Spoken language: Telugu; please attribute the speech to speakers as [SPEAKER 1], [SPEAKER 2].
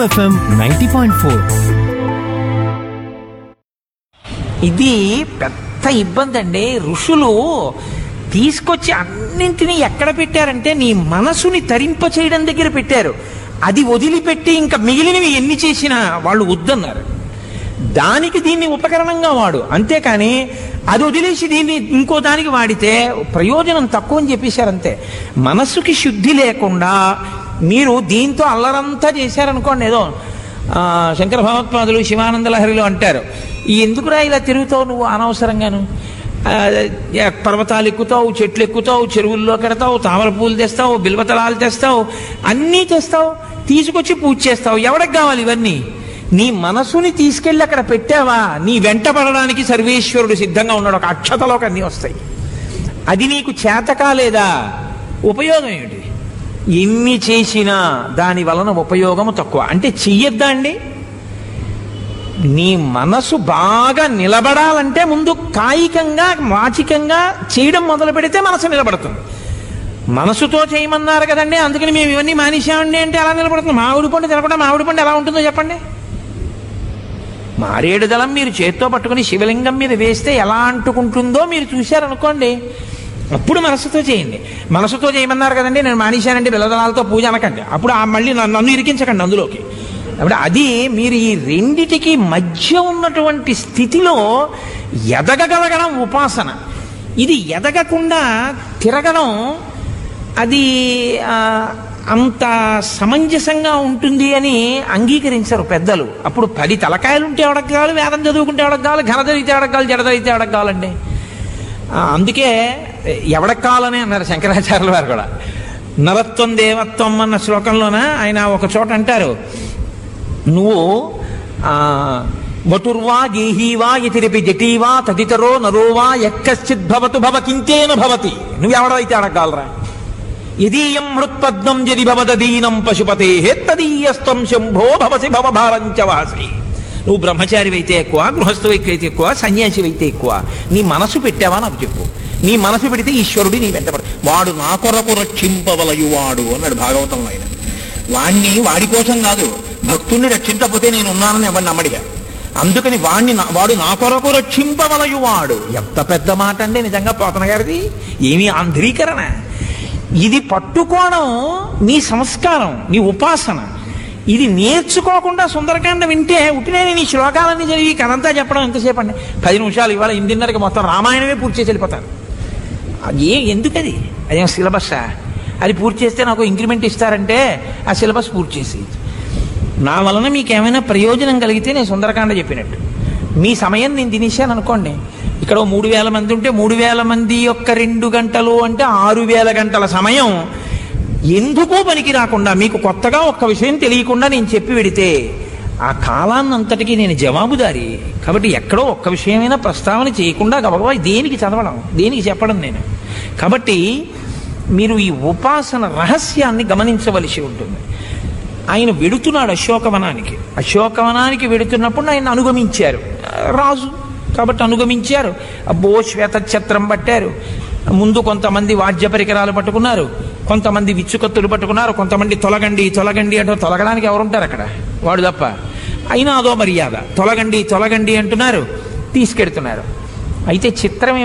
[SPEAKER 1] ఎఫ్ఎం నైంటీ పాయింట్ ఫోర్
[SPEAKER 2] ఇది పెద్ద ఇబ్బంది అండి ఋషులు తీసుకొచ్చి అన్నింటినీ ఎక్కడ పెట్టారంటే నీ మనసుని తరింప చేయడం దగ్గర పెట్టారు అది వదిలిపెట్టి ఇంకా మిగిలినవి ఎన్ని చేసినా వాళ్ళు వద్దన్నారు దానికి దీన్ని ఉపకరణంగా వాడు అంతేకాని అది వదిలేసి దీన్ని ఇంకో దానికి వాడితే ప్రయోజనం తక్కువ అని చెప్పేశారు అంతే మనస్సుకి శుద్ధి లేకుండా మీరు దీంతో అల్లరంతా చేశారనుకోండి ఏదో ఆ, శంకర భగవత్పాదులు శివానంద లహరిలో అంటారు ఈ ఎందుకురా ఇలా తిరుగుతావు నువ్వు అనవసరంగాను ఆ, ఏ, పర్వతాలు ఎక్కుతావు చెట్లు ఎక్కుతావు చెరువుల్లో కడతావు తామర పూలు తెస్తావు బిల్వతలాలు తెస్తావు అన్నీ తెస్తావు తీసుకొచ్చి పూజ చేస్తావు ఎవరికి కావాలి ఇవన్నీ నీ మనసుని తీసుకెళ్ళి అక్కడ పెట్టావా నీ వెంట పడడానికి సర్వేశ్వరుడు సిద్ధంగా ఉన్నాడు ఒక అక్షతలోకి అన్నీ వస్తాయి అది నీకు చేత కాలేదా ఉపయోగం ఏమిటి ఎన్ని చేసినా దాని వలన ఉపయోగము తక్కువ అంటే చెయ్యొద్దా అండి నీ మనసు బాగా నిలబడాలంటే ముందు కాయికంగా వాచికంగా చేయడం మొదలు పెడితే మనసు నిలబడుతుంది మనసుతో చేయమన్నారు కదండి అందుకని మేము ఇవన్నీ మానేశామండి అంటే ఎలా నిలబడుతుంది మామిడి పండు తినకుండా మామిడి పండు ఎలా ఉంటుందో చెప్పండి మారేడు దళం మీరు చేత్తో పట్టుకుని శివలింగం మీద వేస్తే ఎలా అంటుకుంటుందో మీరు చూశారనుకోండి అప్పుడు మనసుతో చేయండి మనసుతో చేయమన్నారు కదండి నేను మానేశానండి బిల్లదళాలతో పూజ అనకండి అప్పుడు ఆ మళ్ళీ నన్ను నన్ను ఇరికించకండి అందులోకి అప్పుడు అది మీరు ఈ రెండిటికి మధ్య ఉన్నటువంటి స్థితిలో ఎదగగలగడం ఉపాసన ఇది ఎదగకుండా తిరగడం అది ఆ, అంత సమంజసంగా ఉంటుంది అని అంగీకరించరు పెద్దలు అప్పుడు పది తలకాయలు ఉంటే ఎవడకు కావాలి వేదం చదువుకుంటే ఎవడకు కావాలి ఘన చదివితే ఎవడకు కావాలి జడ చదివితే ఎవడకు కావాలండి ఆ, అందుకే ఎవడకు కావాలని అన్నారు శంకరాచార్యుల వారు కూడా నరత్వం దేవత్వం అన్న శ్లోకంలోన ఆయన ఒక చోట అంటారు నువ్వు ఆ, వటుర్వా గేహీవా ఇతిరిపి జటీవా తదితరో నరోవా ఎక్కశ్చిత్ భవతు భవ కింతేన భవతి నువ్వెవడైతే అడగలరా యదీయం హృత్పద్మం జది భవదీనం పశుపతే తదీయస్తం శంభో భవసి భవభారంచ వాసి నువ్వు బ్రహ్మచారివైతే ఎక్కువ గృహస్థువైతే ఎక్కువ సన్యాసివైతే ఎక్కువ నీ మనసు పెట్టావా నాకు చెప్పు నీ మనసు పెడితే ఈశ్వరుడు నీ వెంటబడు వాడు నా కొరకు రక్షింపవలయువాడు అన్నాడు భాగవతంలో ఆయన వాణ్ణి వాడి కోసం కాదు భక్తుణ్ణి రక్షించకపోతే నేను ఉన్నానని ఎవరిని నమ్మడిగా అందుకని వాణ్ణి నా- వాడు నా కొరకు రక్షింపవలయువాడు ఎంత పెద్ద మాట అండి నిజంగా పోతన గారిది ఏమీ ఆంధ్రీకరణ ఇది పట్టుకోవడం నీ సంస్కారం నీ ఉపాసన ఇది నేర్చుకోకుండా సుందరకాండ వింటే ఉట్టినే నీ శ్లోకాలన్నీ చదివి కనంతా చెప్పడం ఎంతసేపు అండి పది నిమిషాలు ఇవాళ ఎనిమిదిన్నరకి మొత్తం రామాయణమే పూర్తి చేసి వెళ్ళిపోతారు అది ఏ ఎందుకది అదేం సిలబస్సా అది పూర్తి చేస్తే నాకు ఇంక్రిమెంట్ ఇస్తారంటే ఆ సిలబస్ పూర్తి చేసి నా వలన మీకు ఏమైనా ప్రయోజనం కలిగితే నేను సుందరకాండ చెప్పినట్టు మీ సమయం నేను తినేశాను అనుకోండి ఇక్కడ ఓ మూడు వేల మంది ఉంటే మూడు వేల మంది యొక్క రెండు గంటలు అంటే ఆరు వేల గంటల సమయం ఎందుకో పనికి రాకుండా మీకు కొత్తగా ఒక్క విషయం తెలియకుండా నేను చెప్పి పెడితే ఆ కాలాన్నంతటికీ నేను జవాబుదారి కాబట్టి ఎక్కడో ఒక్క విషయమైనా ప్రస్తావన చేయకుండా గబగబా దేనికి చదవడం దేనికి చెప్పడం నేను కాబట్టి మీరు ఈ ఉపాసన రహస్యాన్ని గమనించవలసి ఉంటుంది ఆయన వెడుతున్నాడు అశోకవనానికి అశోకవనానికి వెడుతున్నప్పుడు ఆయన అనుగమించారు రాజు కాబట్టి అనుగమించారు అబ్బో శ్వేత ఛత్రం పట్టారు ముందు కొంతమంది వాద్య పరికరాలు పట్టుకున్నారు కొంతమంది విచ్చుకత్తులు పట్టుకున్నారు కొంతమంది తొలగండి తొలగండి అంటే తొలగడానికి ఎవరుంటారు అక్కడ వాడు తప్ప అయినా అదో మర్యాద తొలగండి తొలగండి అంటున్నారు తీసుకెడుతున్నారు అయితే చిత్రం